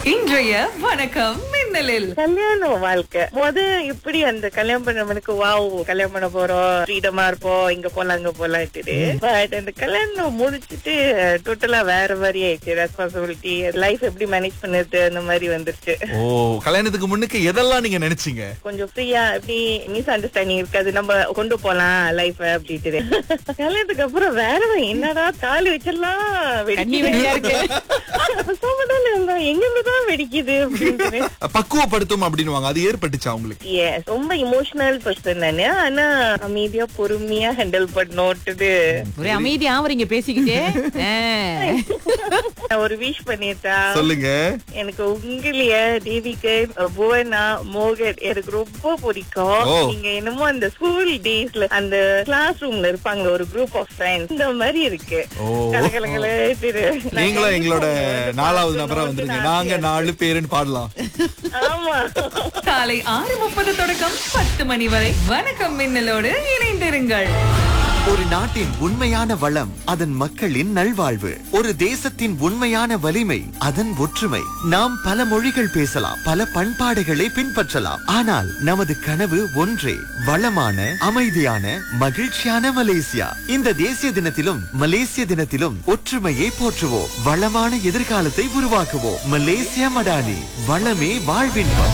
இன்றைய வணக்கம் மின்னலில் கல்யாண வாழ்க்கை முத இப்படி அந்த கல்யாணம் பண்ணவனுக்கு வாவ் கல்யாணம் பண்ண போறோம் ஃப்ரீடமா இருப்போம் இங்க போலாம் அங்க போலான்ட்டு பட் அந்த கல்யாணம் முடிச்சிட்டு டோட்டலா வேற மாதிரி ஆயிடுச்சு ரெஸ்பான்சிபிலிட்டி லைஃப் எப்படி மேனேஜ் பண்ணுறது அந்த மாதிரி வந்துருச்சு ஓ கல்யாணத்துக்கு முன்னுக்கு எதெல்லாம் நீங்க நினைச்சீங்க கொஞ்சம் ஃப்ரீயா எப்படி மிஸ் அண்டர்ஸ்டாண்டிங் இருக்காது நம்ம கொண்டு போலாம் லைஃப் அப்படின்ட்டு கல்யாணத்துக்கு அப்புறம் வேற என்னடா தாலி வச்சிடலாம் கண்ணி வெடியா இருக்கு. சோமதால இருந்தோம் எங்க இருந்துதான் வெடிக்குது அப்படின்னு பக்குவப்படுத்தும் அப்படின்னுவாங்க அது ஏற்பட்டுச்சா உங்களுக்கு Yes, ரொம்ப இமோஷனல் பர்சன் நானு ஆனா அமைதியா பொறுமையா ஹேண்டில் பண்ணோட்டுது ஒரே அமைதியா அவரீங்க பேசிக்கிட்டே ஆ. நான் ஒரு விஷ் பண்ணிட்டா சொல்லுங்க எனக்கு உங்களைய தேவிக்கு புவனா மோகன் எனக்கு ரொம்ப பிடிக்கும் ஓ. நீங்க என்னமோ அந்த ஸ்கூல் டேஸ்ல அந்த கிளாஸ் ரூம்ல இருப்பாங்க ஒரு குரூப் ஆஃப் ஃப்ரெண்ட்ஸ் இந்த மாதிரி இருக்கு ஓ. கலகலகல திரு. நீங்களும் எங்களோட நாலாவது நபரா வந்துருங்க நாங்க நாலு பேருன்னு பாடலாம் ஆமா காலை ஆறு முப்பது தொடக்கம் பத்து மணி வரை வணக்கம் மின்னலோடு இணைந்திருங்கள் ஒரு நாட்டின் உண்மையான வளம் அதன் மக்களின் நல்வாழ்வு ஒரு தேசத்தின் உண்மையான வலிமை அதன் ஒற்றுமை நாம் பல மொழிகள் பேசலாம் பல பண்பாடுகளை பின்பற்றலாம் ஆனால் நமது கனவு ஒன்றே வளமான அமைதியான மகிழ்ச்சியான மலேசியா இந்த தேசிய தினத்திலும் மலேசிய தினத்திலும் ஒற்றுமையை போற்றுவோம் வளமான எதிர்காலத்தை உருவாக்குவோம் மலேசியா மடானி வளமே வாழ்வின்பம்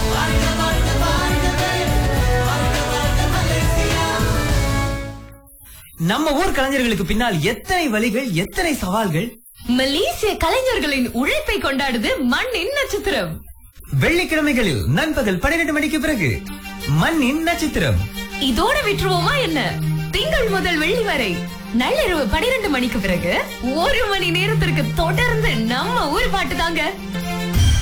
நம்ம ஊர் கலைஞர்களுக்கு பின்னால் எத்தனை வழிகள் எத்தனை சவால்கள் மலேசிய கலைஞர்களின் உழைப்பை கொண்டாடுது மண்ணின் நட்சத்திரம் வெள்ளிக்கிழமைகளில் நண்பகல் பன்னிரண்டு மணிக்கு பிறகு மண்ணின் நட்சத்திரம் இதோட விட்டுருவோமா என்ன திங்கள் முதல் வெள்ளி வரை நள்ளிரவு பனிரெண்டு மணிக்கு பிறகு ஒரு மணி நேரத்திற்கு தொடர்ந்து நம்ம ஊர் பாட்டு தாங்க